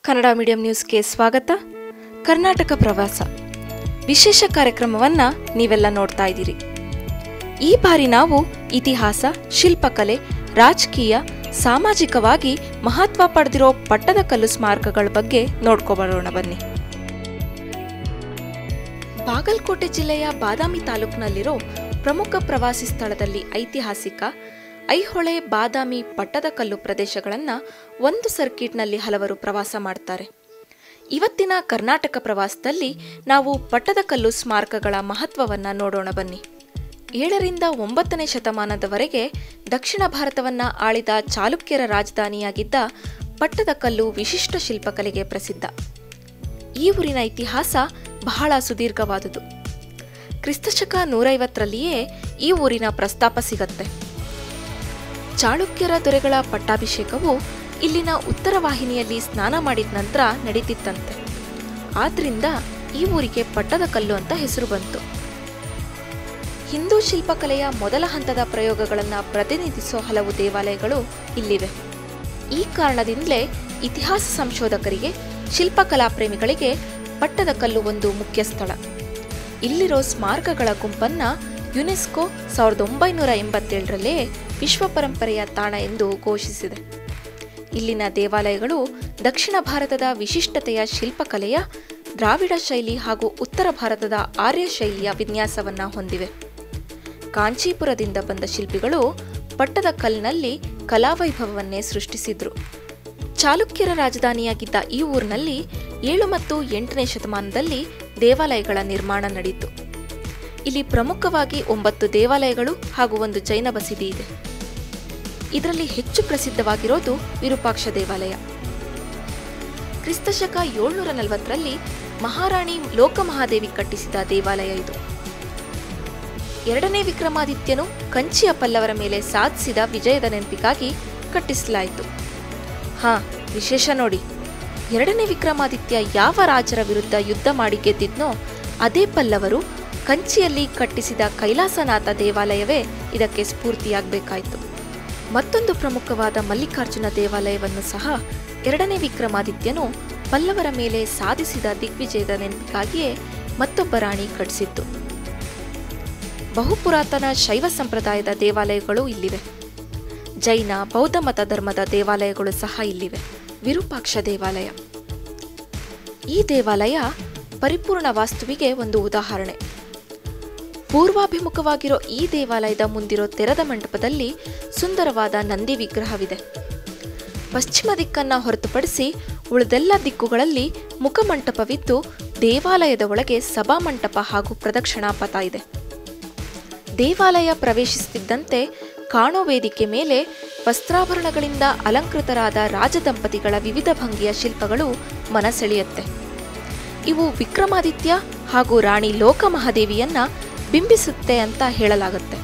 Kannada medium ನ್ಯೂಸ್ಗೆ ಸ್ವಾಗತ ಕರ್ನಾಟಕ ಪ್ರವಾಸ ವಿಶೇಷ ಕಾರ್ಯಕ್ರಮವನ್ನು ನೀವೆಲ್ಲ ನೋಡ್ತಾ ಇದ್ದೀರಿ ಈ ಬಾರಿ ನಾವು ಇತಿಹಾಸ ಶಿಲ್ಪಕಲೆ ರಾಜಕೀಯ ಸಾಮಾಜಿಕವಾಗಿ ಮಹತ್ವ ಪಡೆದಿರೋ ಪಟ್ಟದಕಲ್ಲು ಸ್ಮಾರಕಗಳ ಬಗ್ಗೆ ನೋಡ್ಕೊಬರೋಣ ಬನ್ನಿ ಬಾಗಲಕೋಟೆ ಜಿಲ್ಲೆಯ ಬಾದಾಮಿ ತಾಲೂಕಿನಲ್ಲಿರೋ ಪ್ರಮುಖ ಪ್ರವಾಸಿ ಸ್ಥಳದಲ್ಲಿ ಐತಿಹಾಸಿಕ ಐಹೊಳೆ ಬಾದಾಮಿ ಪಟ್ಟದಕಲ್ಲು ಪ್ರದೇಶಗಳನ್ನು ಒಂದು ಸರ್ಕಿಟ್ನಲ್ಲಿ ಹಲವರು ಪ್ರವಾಸ ಮಾಡ್ತಾರೆ ಇವತ್ತಿನ ಕರ್ನಾಟಕ ಪ್ರವಾಸದಲ್ಲಿ ನಾವು ಪಟ್ಟದಕಲ್ಲು ಸ್ಮಾರಕಗಳ ಮಹತ್ವವನ್ನು ನೋಡೋಣ ಬನ್ನಿ ಏಳರಿಂದ ಒಂಬತ್ತನೇ ಶತಮಾನದವರೆಗೆ ದಕ್ಷಿಣ ಭಾರತವನ್ನ ಆಳಿದ ಚಾಲುಕ್ಯರ ರಾಜಧಾನಿಯಾಗಿದ್ದ ಪಟ್ಟದಕಲ್ಲು ವಿಶಿಷ್ಟ ಶಿಲ್ಪಕಲೆಗೆ ಪ್ರಸಿದ್ಧ ಈ ಊರಿನ ಇತಿಹಾಸ ಬಹಳ ಸುದೀರ್ಘವಾದುದು ಕ್ರಿಸ್ತಶಕ ನೂರೈವತ್ತರಲ್ಲಿಯೇ ಈ ಊರಿನ ಪ್ರಸ್ತಾಪ ಸಿಗತ್ತೆ ಚಾಳುಕ್ಯರ ದೊರೆಗಳ ಪಟ್ಟಾಭಿಷೇಕವು ಇಲ್ಲಿನ ಉತ್ತರ ವಾಹಿನಿಯಲ್ಲಿ ಸ್ನಾನ ಮಾಡಿದ ನಂತರ ನಡೀತಿತ್ತಂತೆ ಆದ್ರಿಂದ ಈ ಊರಿಗೆ ಪಟ್ಟದಕಲ್ಲು ಅಂತ ಹೆಸರು ಬಂತು ಹಿಂದೂ ಶಿಲ್ಪಕಲೆಯ ಮೊದಲ ಹಂತದ ಪ್ರಯೋಗಗಳನ್ನು ಪ್ರತಿನಿಧಿಸೋ ಹಲವು ದೇವಾಲಯಗಳು ಇಲ್ಲಿವೆ ಈ ಕಾರಣದಿಂದಲೇ ಇತಿಹಾಸ ಸಂಶೋಧಕರಿಗೆ ಶಿಲ್ಪಕಲಾ ಪ್ರೇಮಿಗಳಿಗೆ ಪಟ್ಟದಕಲ್ಲು ಒಂದು ಮುಖ್ಯ ಸ್ಥಳ ಇಲ್ಲಿರೋ ಸ್ಮಾರಕಗಳ ಗುಂಪನ್ನ ಯುನೆಸ್ಕೋ ಸಾವಿರದ ಒಂಬೈನೂರ ಎಂಬತ್ತೇಳರಲ್ಲೇ ವಿಶ್ವ ಪರಂಪರೆಯ ತಾಣ ಎಂದು ಘೋಷಿಸಿದೆ ಇಲ್ಲಿನ ದೇವಾಲಯಗಳು ದಕ್ಷಿಣ ಭಾರತದ ವಿಶಿಷ್ಟತೆಯ ಶಿಲ್ಪಕಲೆಯ ದ್ರಾವಿಡ ಶೈಲಿ ಹಾಗೂ ಉತ್ತರ ಭಾರತದ ಆರ್ಯ ಶೈಲಿಯ ವಿನ್ಯಾಸವನ್ನ ಹೊಂದಿವೆ ಕಾಂಚೀಪುರದಿಂದ ಬಂದ ಶಿಲ್ಪಿಗಳು ಪಟ್ಟದಕಲ್ನಲ್ಲಿ ಕಲಾವೈಭವವನ್ನೇ ಸೃಷ್ಟಿಸಿದ್ರು ಚಾಲುಕ್ಯರ ರಾಜಧಾನಿಯಾಗಿದ್ದ ಈ ಊರಿನಲ್ಲಿ ಏಳು ಮತ್ತು ಎಂಟನೇ ಶತಮಾನದಲ್ಲಿ ದೇವಾಲಯಗಳ ನಿರ್ಮಾಣ ನಡೆಯಿತು ಇಲ್ಲಿ ಪ್ರಮುಖವಾಗಿ ಒಂಬತ್ತು ದೇವಾಲಯಗಳು ಹಾಗೂ ಒಂದು ಜೈನ ಬಸದಿ ಇದೆ ಇದರಲ್ಲಿ ಹೆಚ್ಚು ಪ್ರಸಿದ್ಧವಾಗಿರೋದು ವಿರೂಪಾಕ್ಷ ದೇವಾಲಯ ಕ್ರಿಸ್ತಶಕ ಏಳ್ನೂರ ನಲವತ್ತರಲ್ಲಿ ಮಹಾರಾಣಿ ಲೋಕಮಹಾದೇವಿ ಕಟ್ಟಿಸಿದ ದೇವಾಲಯ ಇದು ಎರಡನೇ ವಿಕ್ರಮಾದಿತ್ಯನು ಕಂಚಿಯ ಪಲ್ಲವರ ಮೇಲೆ ಸಾಧಿಸಿದ ವಿಜಯದ ನೆನಪಿಗಾಗಿ ಕಟ್ಟಿಸಲಾಯಿತು ಹಾ ವಿಶೇಷ ನೋಡಿ ಎರಡನೇ ವಿಕ್ರಮಾದಿತ್ಯ ಯಾವ ರಾಜರ ವಿರುದ್ಧ ಯುದ್ಧ ಮಾಡಿ ಗೆದ್ದಿದ್ನೋ ಅದೇ ಪಲ್ಲವರು ಕಂಚಿಯಲ್ಲಿ ಕಟ್ಟಿಸಿದ ಕೈಲಾಸನಾಥ ದೇವಾಲಯವೇ ಇದಕ್ಕೆ ಸ್ಫೂರ್ತಿಯಾಗಬೇಕಾಯಿತು ಮತ್ತೊಂದು ಪ್ರಮುಖವಾದ ಮಲ್ಲಿಕಾರ್ಜುನ ದೇವಾಲಯವನ್ನು ಸಹ ಎರಡನೇ ವಿಕ್ರಮಾದಿತ್ಯನು ಪಲ್ಲವರ ಮೇಲೆ ಸಾಧಿಸಿದ ದಿಗ್ವಿಜಯದ ನೆನಪಿಗಾಗಿಯೇ ಮತ್ತೊಬ್ಬ ರಾಣಿ ಕಟ್ಟಿಸಿದ್ದು ಬಹುಪುರಾತನ ಶೈವ ಸಂಪ್ರದಾಯದ ದೇವಾಲಯಗಳು ಇಲ್ಲಿವೆ ಜೈನ ಬೌದ್ಧ ಮತ ಧರ್ಮದ ದೇವಾಲಯಗಳು ಸಹ ಇಲ್ಲಿವೆ ವಿರೂಪಾಕ್ಷ ದೇವಾಲಯ ಈ ದೇವಾಲಯ ಪರಿಪೂರ್ಣ ವಾಸ್ತುವಿಗೆ ಒಂದು ಉದಾಹರಣೆ ಪೂರ್ವಾಭಿಮುಖವಾಗಿರೋ ಈ ದೇವಾಲಯದ ಮುಂದಿರೋ ತೆರೆದ ಮಂಟಪದಲ್ಲಿ ಸುಂದರವಾದ ನಂದಿ ವಿಗ್ರಹವಿದೆ ಪಶ್ಚಿಮ ದಿಕ್ಕನ್ನ ಹೊರತುಪಡಿಸಿ ಉಳಿದೆಲ್ಲ ದಿಕ್ಕುಗಳಲ್ಲಿ ಮುಖಮಂಟಪವಿದ್ದು ದೇವಾಲಯದ ಒಳಗೆ ಸಭಾಮಂಟಪ ಹಾಗೂ ಪ್ರದಕ್ಷಿಣಾಪಥ ಇದೆ ದೇವಾಲಯ ಪ್ರವೇಶಿಸುತ್ತಿದ್ದಂತೆ ಕಾಣೋ ವೇದಿಕೆ ಮೇಲೆ ವಸ್ತ್ರಾಭರಣಗಳಿಂದ ಅಲಂಕೃತರಾದ ರಾಜದಂಪತಿಗಳ ವಿವಿಧ ಭಂಗಿಯ ಶಿಲ್ಪಗಳು ಮನಸೆಳೆಯುತ್ತೆ ಇವು ವಿಕ್ರಮಾದಿತ್ಯ ಹಾಗೂ ರಾಣಿ ಲೋಕಮಹಾದೇವಿಯನ್ನ ಬಿಂಬಿಸುತ್ತೆ ಅಂತ ಹೇಳಲಾಗುತ್ತೆ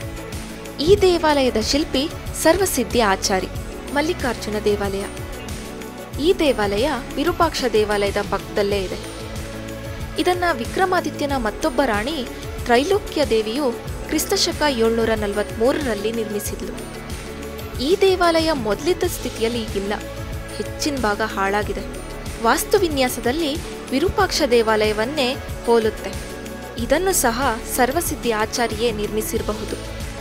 ಈ ದೇವಾಲಯದ ಶಿಲ್ಪಿ ಸರ್ವಸಿದ್ಧಿ ಆಚಾರಿ ಮಲ್ಲಿಕಾರ್ಜುನ ದೇವಾಲಯ ಈ ದೇವಾಲಯ ವಿರೂಪಾಕ್ಷ ದೇವಾಲಯದ ಪಕ್ಕದಲ್ಲೇ ಇದೆ ಇದನ್ನ ವಿಕ್ರಮಾದಿತ್ಯನ ಮತ್ತೊಬ್ಬ ರಾಣಿ ತ್ರೈಲೋಕ್ಯ ದೇವಿಯು ಕ್ರಿಸ್ತಶಕ ಏಳ್ನೂರ ನಲವತ್ಮೂರರಲ್ಲಿ ನಿರ್ಮಿಸಿದ್ಲು ಈ ದೇವಾಲಯ ಮೊದಲಿದ್ದ ಸ್ಥಿತಿಯಲ್ಲಿ ಈಗಿಲ್ಲ ಹೆಚ್ಚಿನ ಭಾಗ ಹಾಳಾಗಿದೆ ವಾಸ್ತುವಿನ್ಯಾಸದಲ್ಲಿ ವಿರೂಪಾಕ್ಷ ದೇವಾಲಯವನ್ನೇ ಹೋಲುತ್ತೆ ಇದನ್ನು ಸಹ ಸರ್ವಸಿದ್ಧಿ ಆಚಾರ್ಯೇ ನಿರ್ಮಿಸಿರಬಹುದು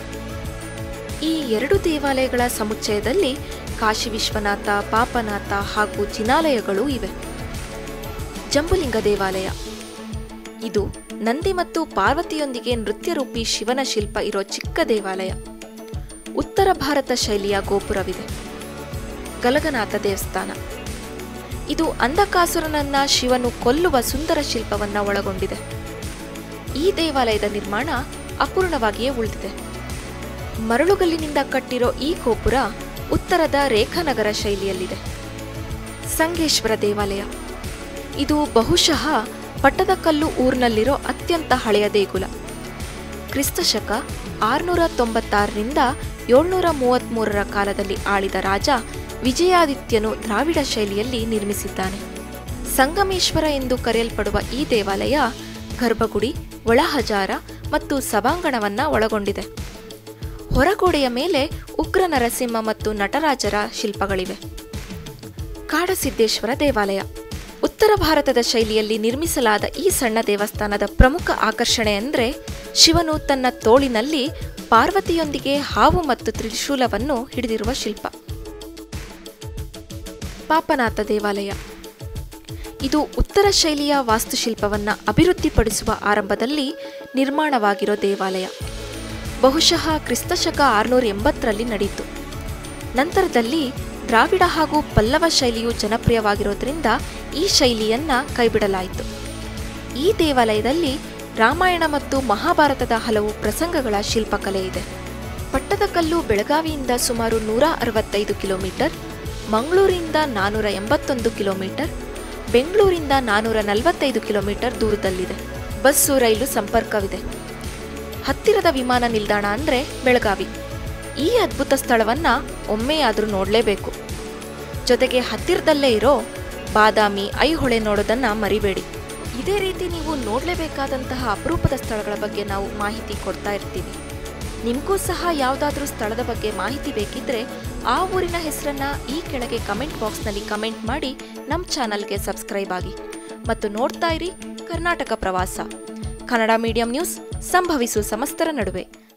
ಈ ಎರಡು ದೇವಾಲಯಗಳ ಸಮುಚ್ಚಯದಲ್ಲಿ ಕಾಶಿ ವಿಶ್ವನಾಥ ಪಾಪನಾಥ ಹಾಗೂ ಜಿನಾಲಯಗಳೂ ಇವೆ ಜಂಬುಲಿಂಗ ದೇವಾಲಯ ಇದು ನಂದಿ ಮತ್ತು ಪಾರ್ವತಿಯೊಂದಿಗೆ ನೃತ್ಯರೂಪಿ ಶಿವನ ಶಿಲ್ಪ ಇರೋ ಚಿಕ್ಕ ದೇವಾಲಯ ಉತ್ತರ ಭಾರತ ಶೈಲಿಯ ಗೋಪುರವಿದೆ ಗಲಗನಾಥ ದೇವಸ್ಥಾನ ಇದು ಅಂಧಕಾಸುರನನ್ನ ಶಿವನು ಕೊಲ್ಲುವ ಸುಂದರ ಶಿಲ್ಪವನ್ನ ಒಳಗೊಂಡಿದೆ ಈ ದೇವಾಲಯದ ನಿರ್ಮಾಣ ಅಪೂರ್ಣವಾಗಿಯೇ ಉಳಿದಿದೆ ಮರಳುಗಲ್ಲಿನಿಂದ ಕಟ್ಟಿರೋ ಈ ಗೋಪುರ ಉತ್ತರದ ರೇಖಾನಗರ ಶೈಲಿಯಲ್ಲಿದೆ ಸಂಗೇಶ್ವರ ದೇವಾಲಯ ಇದು ಬಹುಶಃ ಪಟ್ಟದಕಲ್ಲು ಊರಿನಲ್ಲಿರೋ ಅತ್ಯಂತ ಹಳೆಯ ದೇಗುಲ ಕ್ರಿಸ್ತಶಕ ಆರುನೂರ ತೊಂಬತ್ತಾರರಿಂದ ಏಳ್ನೂರ ಮೂವತ್ತ್ಮೂರರ ಕಾಲದಲ್ಲಿ ಆಳಿದ ರಾಜ ವಿಜಯಾದಿತ್ಯನು ದ್ರಾವಿಡ ಶೈಲಿಯಲ್ಲಿ ನಿರ್ಮಿಸಿದ್ದಾನೆ ಸಂಗಮೇಶ್ವರ ಎಂದು ಕರೆಯಲ್ಪಡುವ ಈ ದೇವಾಲಯ ಗರ್ಭಗುಡಿ ಒಳಹಜಾರ ಮತ್ತು ಸಭಾಂಗಣವನ್ನ ಒಳಗೊಂಡಿದೆ ಹೊರಗೋಡೆಯ ಮೇಲೆ ಉಗ್ರ ನರಸಿಂಹ ಮತ್ತು ನಟರಾಜರ ಶಿಲ್ಪಗಳಿವೆ ಕಾಡಸಿದ್ದೇಶ್ವರ ದೇವಾಲಯ ಉತ್ತರ ಭಾರತದ ಶೈಲಿಯಲ್ಲಿ ನಿರ್ಮಿಸಲಾದ ಈ ಸಣ್ಣ ದೇವಸ್ಥಾನದ ಪ್ರಮುಖ ಆಕರ್ಷಣೆ ಅಂದರೆ ಶಿವನು ತನ್ನ ತೋಳಿನಲ್ಲಿ ಪಾರ್ವತಿಯೊಂದಿಗೆ ಹಾವು ಮತ್ತು ತ್ರಿಶೂಲವನ್ನು ಹಿಡಿದಿರುವ ಶಿಲ್ಪ ಪಾಪನಾಥ ದೇವಾಲಯ ಇದು ಉತ್ತರ ಶೈಲಿಯ ವಾಸ್ತುಶಿಲ್ಪವನ್ನು ಅಭಿವೃದ್ಧಿಪಡಿಸುವ ಆರಂಭದಲ್ಲಿ ನಿರ್ಮಾಣವಾಗಿರೋ ದೇವಾಲಯ ಬಹುಶಃ ಕ್ರಿಸ್ತಶಕ ಆರುನೂರ ಎಂಬತ್ತರಲ್ಲಿ ನಡೆಯಿತು ನಂತರದಲ್ಲಿ ದ್ರಾವಿಡ ಹಾಗೂ ಪಲ್ಲವ ಶೈಲಿಯು ಜನಪ್ರಿಯವಾಗಿರೋದ್ರಿಂದ ಈ ಶೈಲಿಯನ್ನ ಕೈಬಿಡಲಾಯಿತು ಈ ದೇವಾಲಯದಲ್ಲಿ ರಾಮಾಯಣ ಮತ್ತು ಮಹಾಭಾರತದ ಹಲವು ಪ್ರಸಂಗಗಳ ಶಿಲ್ಪಕಲೆ ಇದೆ ಪಟ್ಟದಕಲ್ಲು ಬೆಳಗಾವಿಯಿಂದ ಸುಮಾರು ನೂರ ಅರವತ್ತೈದು ಕಿಲೋಮೀಟರ್ ಮಂಗಳೂರಿಂದ ನಾನೂರ ಎಂಬತ್ತೊಂದು ಕಿಲೋಮೀಟರ್ ಬೆಂಗಳೂರಿಂದ ನಾನೂರ ನಲವತ್ತೈದು ಕಿಲೋಮೀಟರ್ ದೂರದಲ್ಲಿದೆ ಬಸ್ಸು ರೈಲು ಸಂಪರ್ಕವಿದೆ ಹತ್ತಿರದ ವಿಮಾನ ನಿಲ್ದಾಣ ಅಂದರೆ ಬೆಳಗಾವಿ ಈ ಅದ್ಭುತ ಸ್ಥಳವನ್ನ ಒಮ್ಮೆಯಾದರೂ ನೋಡಲೇಬೇಕು ಜೊತೆಗೆ ಹತ್ತಿರದಲ್ಲೇ ಇರೋ ಬಾದಾಮಿ ಐಹೊಳೆ ನೋಡೋದನ್ನ ಮರಿಬೇಡಿ ಇದೇ ರೀತಿ ನೀವು ನೋಡಲೇಬೇಕಾದಂತಹ ಅಪರೂಪದ ಸ್ಥಳಗಳ ಬಗ್ಗೆ ನಾವು ಮಾಹಿತಿ ಕೊಡ್ತಾ ಇರ್ತೀವಿ ನಿಮಗೂ ಸಹ ಯಾವುದಾದ್ರೂ ಸ್ಥಳದ ಬಗ್ಗೆ ಮಾಹಿತಿ ಬೇಕಿದ್ರೆ ಆ ಊರಿನ ಹೆಸರನ್ನ ಈ ಕೆಳಗೆ ಕಮೆಂಟ್ ಬಾಕ್ಸ್ನಲ್ಲಿ ಕಮೆಂಟ್ ಮಾಡಿ ನಮ್ಮ ಚಾನಲ್ಗೆ ಸಬ್ಸ್ಕ್ರೈಬ್ ಆಗಿ ಮತ್ತು ನೋಡ್ತಾ ಇರಿ ಕರ್ನಾಟಕ ಪ್ರವಾಸ ಕನ್ನಡ ಮೀಡಿಯಂ ನ್ಯೂಸ್ ಸಂಭವಿಸು ಸಮಸ್ತರ ನಡುವೆ